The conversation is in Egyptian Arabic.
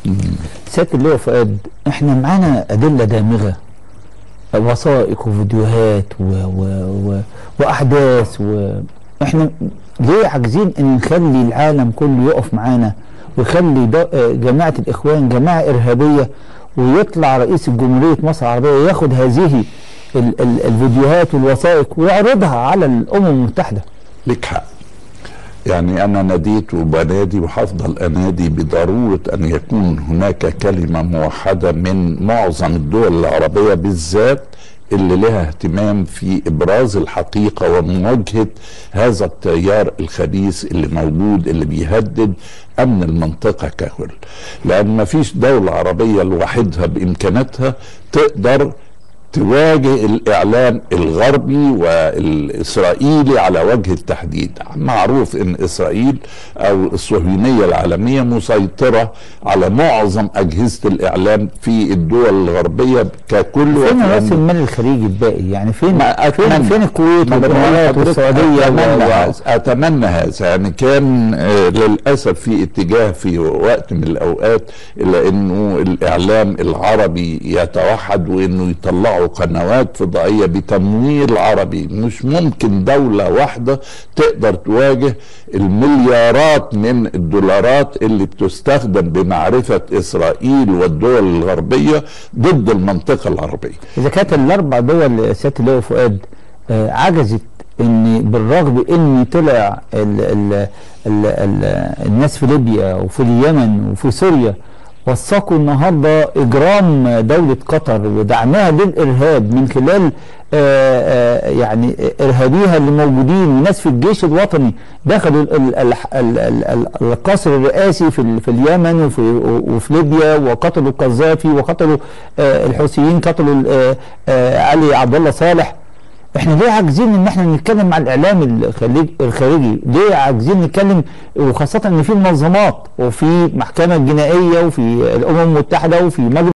سياده اللواء فؤاد احنا معانا ادله دامغه وثائق وفيديوهات و و و واحداث واحنا ليه عايزين ان نخلي العالم كله يقف معانا ويخلي دا- آه، جماعه الاخوان جماعه ارهابيه ويطلع رئيس جمهوريه مصر العربيه ياخد هذه ال ال الفيديوهات والوثائق ويعرضها على الامم المتحده لك حق يعني أنا ناديت وبنادي وهفضل أنادي بضرورة أن يكون هناك كلمة موحدة من معظم الدول العربية بالذات اللي لها اهتمام في إبراز الحقيقة ومواجهة هذا التيار الخبيث اللي موجود اللي بيهدد أمن المنطقة ككل لأن ما فيش دولة عربية لوحدها بإمكاناتها تقدر تواجه الاعلام الغربي والاسرائيلي على وجه التحديد معروف ان اسرائيل او الصهيونيه العالميه مسيطره على معظم اجهزه الاعلام في الدول الغربيه ككل فين وفي راس المال الخليجي الباقي يعني فين ما فين, أتمنى. فين الكويت ما أنا بقول والامارات لحضرتك والسعوديه اتمنى و- و- هذا اتمنى هذا يعني كان آه، للاسف في اتجاه في وقت من الاوقات الى انه الاعلام العربي يتوحد وانه يطلعوا قنوات فضائيه بتمويل عربي مش ممكن دوله واحده تقدر تواجه المليارات من الدولارات اللي بتستخدم بمعرفه اسرائيل والدول الغربيه ضد المنطقه العربيه اذا كانت الاربع دول سياده اللواء فؤاد آه، عجزت ان بالرغم ان طلع ال ال ال ال الناس في ليبيا وفي اليمن وفي سوريا وثقوا النهارده اجرام دوله قطر ودعمها للارهاب من خلال آه، آه، يعني ارهابيها اللي موجودين وناس في الجيش الوطني دخلوا ال- ال- ال- ال- ال- ال- القصر الرئاسي في ال- في اليمن وفي وفي ليبيا وقتلوا القذافي وقتلوا آه، الحوثيين قتلوا آه، آه، علي عبد الله صالح احنا ليه عاجزين ان احنا نتكلم مع الاعلام الخليج- الخارجي ليه عاجزين نتكلم وخاصه ان في منظمات وفي محكمه جنائيه وفي الامم المتحده وفي مجلس